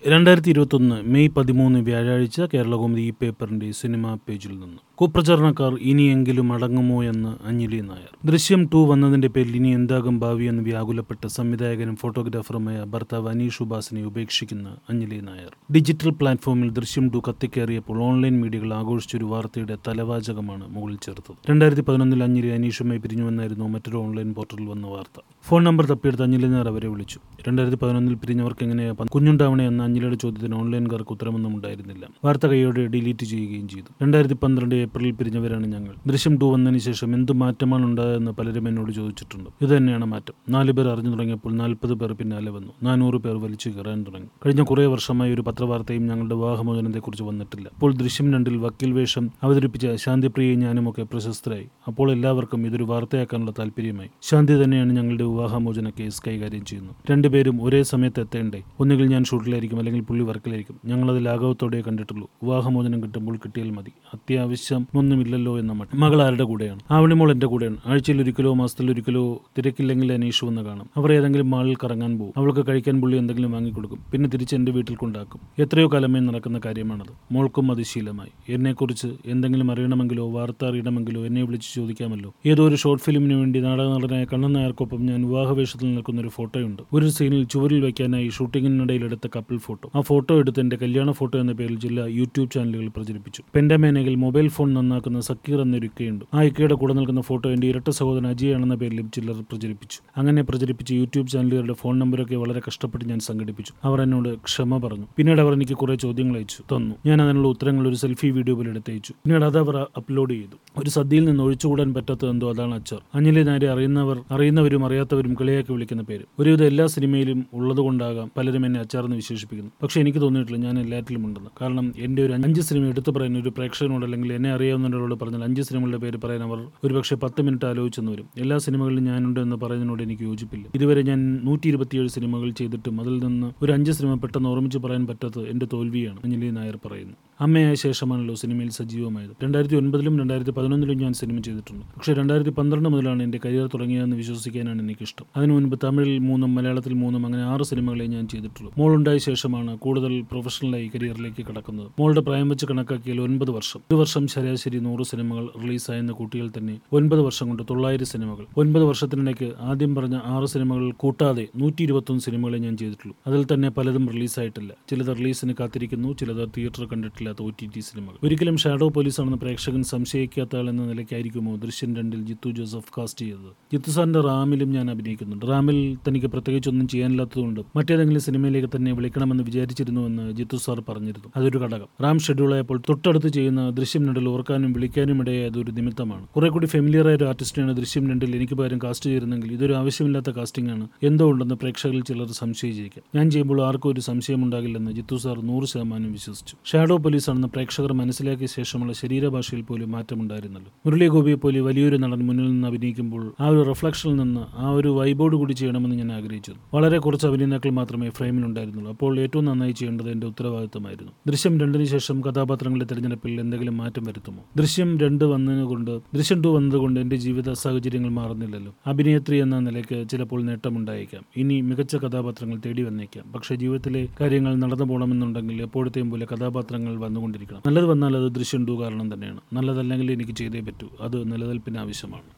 രണ്ടായിരത്തി ഇരുപത്തൊന്ന് മെയ് പതിമൂന്ന് വ്യാഴാഴ്ച കേരളകൗമുദി ഈ പേപ്പറിന്റെ സിനിമാ പേജിൽ നിന്ന് കുപ്രചരണക്കാർ ഇനിയെങ്കിലും അടങ്ങുമോ എന്ന് അഞ്ജലി നായർ ദൃശ്യം ടു വന്നതിന്റെ പേരിൽ ഇനി എന്താകും ഭാവി എന്ന് വ്യാകുലപ്പെട്ട സംവിധായകനും ഫോട്ടോഗ്രാഫറുമായ ഭർത്താവ് അനീഷ് ഉപാസിനെ ഉപേക്ഷിക്കുന്ന അഞ്ജലി നായർ ഡിജിറ്റൽ പ്ലാറ്റ്ഫോമിൽ ദൃശ്യം ടു കത്തിക്കേറിയപ്പോൾ ഓൺലൈൻ മീഡിയകൾ ആഘോഷിച്ചൊരു വാർത്തയുടെ തലവാചകമാണ് മുകളിൽ ചേർത്തത് രണ്ടായിരത്തി പതിനൊന്നിൽ അഞ്ജലി അനീഷുമായി പിരിഞ്ഞുവെന്നായിരുന്നു മറ്റൊരു ഓൺലൈൻ പോർട്ടലിൽ വന്ന വാർത്ത ഫോൺ നമ്പർ തപ്പിയെടുത്ത് അഞ്ജലി നായർ അവരെ വിളിച്ചു രണ്ടായിരത്തി പതിനൊന്നിൽ പിരിഞ്ഞവർക്ക് എങ്ങനെയാ പ- കുഞ്ഞുണ്ടാവണേ എന്ന അഞ്ജലിയുടെ ചോദ്യത്തിന് ഓൺലൈൻകാർക്ക് ഉത്തരമൊന്നും ഉണ്ടായിരുന്നില്ല വാർത്ത കൈയോടെ ഡിലീറ്റ് ചെയ്യുകയും ചെയ്തു രണ്ടായിരത്തി പന്ത്രണ്ട് ഏപ്രിലിൽ പിരിഞ്ഞവരാണ് ഞങ്ങൾ ദൃശ്യം ടു വന്നതിന് ശേഷം എന്ത് മാറ്റമാണ് ഉണ്ടായതെന്ന് പലരും എന്നോട് ചോദിച്ചിട്ടുണ്ട് ഇത് തന്നെയാണ് മാറ്റം നാല് പേർ അറിഞ്ഞു തുടങ്ങിയപ്പോൾ നാൽപ്പത് പേർ പിന്നാലെ വന്നു നാനൂറ് പേർ വലിച്ചു കയറാൻ തുടങ്ങി കഴിഞ്ഞ കുറേ വർഷമായി ഒരു പത്രവാർത്തയും ഞങ്ങളുടെ വിവാഹമോചനത്തെക്കുറിച്ച് വന്നിട്ടില്ല അപ്പോൾ ദൃശ്യം രണ്ടിൽ വക്കീൽ വേഷം അവതരിപ്പിച്ച ശാന്തിപ്രിയയും ഞാനുമൊക്കെ പ്രശസ്തരായി അപ്പോൾ എല്ലാവർക്കും ഇതൊരു വാർത്തയാക്കാനുള്ള താല്പര്യമായി ശാന്തി തന്നെയാണ് ഞങ്ങളുടെ വിവാഹമോചന കേസ് കൈകാര്യം ചെയ്യുന്നത് രണ്ടുപേരും ഒരേ സമയത്ത് എത്തേണ്ടേ ഒന്നുകിൽ ഞാൻ ഷൂട്ടിലായിരിക്കും അല്ലെങ്കിൽ പുള്ളി വർക്കിലായിരിക്കും ഞങ്ങളത് ലാഘവത്തോടെ കണ്ടിട്ടുള്ളൂ വിവാഹമോചനം കിട്ടുമ്പോൾ കിട്ടിയാൽ മതി അത്യാവശ്യം ഒന്നുമില്ലല്ലോ എന്ന മട്ട് മകൾ ആരുടെ കൂടെയാണ് ആവണിമോൾ എന്റെ കൂടെയാണ് ആഴ്ചയിൽ ഒരിക്കലോ മാസത്തിൽ ഒരിക്കലോ തിരക്കില്ലെങ്കിൽ അനീഷ് വന്ന് കാണും അവർ ഏതെങ്കിലും മാളിൽ കറങ്ങാൻ പോകും അവൾക്ക് കഴിക്കാൻ പുള്ളി എന്തെങ്കിലും വാങ്ങിക്കൊടുക്കും പിന്നെ തിരിച്ച് എന്റെ വീട്ടിൽ കൊണ്ടാക്കും എത്രയോ കാലമേ നടക്കുന്ന കാര്യമാണത് മോൾക്കും അത് ശീലമായി എന്നെക്കുറിച്ച് എന്തെങ്കിലും അറിയണമെങ്കിലോ വാർത്ത അറിയണമെങ്കിലോ എന്നെ വിളിച്ച് ചോദിക്കാമല്ലോ ഏതോ ഒരു ഷോർട്ട് ഫിലിമിന് വേണ്ടി നാടക നടനായ കണ്ണൻ നായർക്കൊപ്പം ഞാൻ വിവാഹവേഷത്തിൽ നിൽക്കുന്ന ഒരു ഫോട്ടോയുണ്ട് ഒരു സീനിൽ ചുവരിൽ വയ്ക്കാനായി ഷൂട്ടിങ്ങിനിടയിൽ എടുത്ത കപ്പിൾ ഫോട്ടോ ആ ഫോട്ടോ എടുത്ത് എന്റെ കല്യാണ ഫോട്ടോ എന്ന പേരിൽ ജില്ല യൂട്യൂബ് ചാനലുകൾ പ്രചരിപ്പിച്ചു പെൻഡമേനയിൽ മൊബൈൽ ഫോൺ നന്നാക്കുന്ന സക്കീർ എന്നൊരു ഇക്കയുണ്ട് ആ ഇക്കയുടെ കൂടെ നിൽക്കുന്ന ഫോട്ടോ എന്റെ ഇരട്ട സഹോദരൻ അജയാണെന്ന പേരിലും ചിലർ പ്രചരിപ്പിച്ചു അങ്ങനെ പ്രചരിപ്പിച്ച യൂട്യൂബ് ചാനലുകളുടെ ഫോൺ നമ്പരൊക്കെ വളരെ കഷ്ടപ്പെട്ട് ഞാൻ സംഘടിപ്പിച്ചു അവർ എന്നോട് ക്ഷമ പറഞ്ഞു പിന്നീട് അവർ എനിക്ക് കുറെ ചോദ്യങ്ങൾ അയച്ചു തന്നു ഞാൻ അതിനുള്ള ഉത്തരങ്ങൾ ഒരു സെൽഫി വീഡിയോ പോലെ എടുത്തയച്ചു പിന്നീട് അത് അവർ അപ്ലോഡ് ചെയ്തു ഒരു സദ്യയിൽ നിന്ന് ഒഴിച്ചുകൂടാൻ പറ്റാത്തത് എന്തോ അതാണ് അച്ചാർ അഞ്ജലി നായരെ അറിയുന്നവർ അറിയുന്നവരും അറിയാത്തവരും കളിയാക്കി വിളിക്കുന്ന പേര് ഒരുവിധം എല്ലാ സിനിമയിലും ഉള്ളതുകൊണ്ടാകാം പലരും എന്നെ അച്ചാർ എന്ന് വിശേഷിപ്പിക്കുന്നു പക്ഷേ എനിക്ക് തോന്നിയിട്ടില്ല ഞാൻ എല്ലാറ്റിലും ഉണ്ടെന്ന് കാരണം എൻ്റെ ഒരു അഞ്ച് സിനിമ എടുത്തു പറയാൻ ഒരു പ്രേക്ഷകനോട് അല്ലെങ്കിൽ എന്നെ അറിയാവുന്നവരോട് പറഞ്ഞാൽ അഞ്ച് സിനിമകളുടെ പേര് പറയാൻ അവർ ഒരുപക്ഷെ പത്ത് മിനിറ്റ് ആലോചിച്ചെന്ന് വരും എല്ലാ സിനിമകളിലും ഞാനുണ്ട് എന്ന് പറയുന്നതിനോട് എനിക്ക് യോജിപ്പില്ല ഇതുവരെ ഞാൻ നൂറ്റി ഇരുപത്തിയേഴ് സിനിമകൾ ചെയ്തിട്ടും അതിൽ നിന്ന് ഒരു അഞ്ച് സിനിമ പെട്ടെന്ന് ഓർമ്മിച്ച് പറയാൻ പറ്റാത്തത് എൻ്റെ തോൽവിയാണ് അഞ്ജലി നായർ പറയുന്നു അമ്മയായ ശേഷമാണല്ലോ സിനിമയിൽ സജീവമായത് രണ്ടായിരത്തി ഒൻപതിലും രണ്ടായിരത്തി പതിനൊന്നിലും ഞാൻ സിനിമ ചെയ്തിട്ടുണ്ട് പക്ഷേ രണ്ടായിരത്തി പന്ത്രണ്ട് മുതലാണ് എൻ്റെ കരിയർ തുടങ്ങിയതെന്ന് വിശ്വസിക്കാനാണ് എനിക്കിഷ്ടം അതിനു മുൻപ് തമിഴിൽ മൂന്നും മലയാളത്തിൽ മൂന്നും അങ്ങനെ ആറ് സിനിമകളെ ഞാൻ ചെയ്തിട്ടുള്ളൂ മോളുണ്ടായ ശേഷമാണ് കൂടുതൽ പ്രൊഫഷണലായി കരിയറിലേക്ക് കടക്കുന്നത് മോളുടെ പ്രായം വെച്ച് കണക്കാക്കിയാൽ ഒൻപത് വർഷം ഒരു വർഷം ശരാശരി നൂറ് സിനിമകൾ റിലീസായെന്ന കൂട്ടിയാൽ തന്നെ ഒൻപത് വർഷം കൊണ്ട് തൊള്ളായിരം സിനിമകൾ ഒൻപത് വർഷത്തിനിടയ്ക്ക് ആദ്യം പറഞ്ഞ ആറ് സിനിമകൾ കൂട്ടാതെ നൂറ്റി ഇരുപത്തൊന്ന് സിനിമകളെ ഞാൻ ചെയ്തിട്ടുള്ളൂ അതിൽ തന്നെ പലതും റിലീസായിട്ടില്ല ചിലത് റിലീസിന് കാത്തിരിക്കുന്നു ചിലത് തിയേറ്റർ കണ്ടിട്ടില്ലാത്ത ഒ ടി ടി സിനിമകൾ ഒരിക്കലും ഷാഡോ പോലീസാണെന്ന് പ്രേക്ഷകൻ സംശയിക്കാത്ത ആൾ എന്ന നിലയ്ക്കായിരിക്കുമോ ദൃശ്യം രണ്ടിൽ ജിത്തു ജോസഫ് കാസ്റ്റ് ചെയ്തത് ജിത്തു സാറിന്റെ റാമിലും ഞാൻ അഭിനയിക്കുന്നുണ്ട് റാമിൽ തനിക്ക് പ്രത്യേകിച്ചൊന്നും ചെയ്യാനില്ലാത്തതുകൊണ്ട് മറ്റേതെങ്കിലും സിനിമയിലേക്ക് തന്നെ വിളിക്കണമെന്ന് വിചാരിച്ചിരുന്നുവെന്ന് ജിത്തു സാർ പറഞ്ഞിരുന്നു അതൊരു ഘടകം റാം ഷെഡ്യൂളായപ്പോൾ തൊട്ടടുത്ത് ചെയ്യുന്ന ദൃശ്യം രണ്ടിൽ ഓർക്കാനും വിളിക്കാനും ഇടയായത് ഒരു നിമിത്തമാണ് കുറെ കൂടി ഫെമിലിയർ ആയ ഒരു ആർട്ടിസ്റ്റിനാണ് ദൃശ്യം രണ്ടിൽ എനിക്ക് പകരം കാസ്റ്റ് ചെയ്തിരുന്നെങ്കിൽ ഇതൊരു ആവശ്യമില്ലാത്ത കാസ്റ്റിംഗ് ആണ് എന്തോ ഉണ്ടെന്ന് പ്രേക്ഷകരിൽ ചിലർ സംശയിച്ചിരിക്കാം ഞാൻ ചെയ്യുമ്പോൾ ആർക്കും ഒരു സംശയം ഉണ്ടാകില്ലെന്ന് ജിത്തു സാർ നൂറ് ശതമാനം വിശ്വസിച്ചു ഷാഡോ പോലീസാണെന്ന് പ്രേക്ഷകർ മനസ്സിലാക്കിയ ശേഷമുള്ള ശരീരഭാഷയിൽ പോലും മാറ്റമുണ്ടായിരുന്നല്ലോ മുരളി ഗോപിയെ പോലെ വലിയൊരു നടൻ മുന്നിൽ നിന്ന് അഭിനയിക്കുമ്പോൾ ആ ഒരു റിഫ്ലക്ഷനിൽ നിന്ന് ആ ഒരു വൈബോട് കൂടി ചെയ്യണമെന്ന് ഞാൻ ആഗ്രഹിച്ചിരുന്നു വളരെ കുറച്ച് അഭിനേതാക്കൾ മാത്രമേ ഫ്രെയിമിലുണ്ടായിരുന്നുള്ളൂ അപ്പോൾ ഏറ്റവും നന്നായി ചെയ്യേണ്ടത് എന്റെ ഉത്തരവാദിത്തമായിരുന്നു ദൃശ്യം രണ്ടിന് ശേഷം കഥാപാത്രങ്ങളുടെ തിരഞ്ഞെടുപ്പിൽ എന്തെങ്കിലും മാറ്റം വരുത്തുമോ ദൃശ്യം രണ്ട് വന്നതുകൊണ്ട് ദൃശ്യം ടു വന്നതുകൊണ്ട് എന്റെ ജീവിത സാഹചര്യങ്ങൾ മാറുന്നില്ലല്ലോ അഭിനേത്രി എന്ന നിലയ്ക്ക് ചിലപ്പോൾ നേട്ടമുണ്ടായേക്കാം ഇനി മികച്ച കഥാപാത്രങ്ങൾ തേടി വന്നേക്കാം പക്ഷേ ജീവിതത്തിലെ കാര്യങ്ങൾ നടന്നു പോകണമെന്നുണ്ടെങ്കിൽ എപ്പോഴത്തെയും പോലെ കഥാപാത്രങ്ങൾ വന്നുകൊണ്ടിരിക്കണം നല്ലത് വന്നാൽ അത് ദൃശ്യം ടു കാരണം തന്നെയാണ് നല്ലതല്ലെങ്കിൽ എനിക്ക് ചെയ്തേ പറ്റൂ അത് നിലനിൽപ്പിന് ആവശ്യമാണ്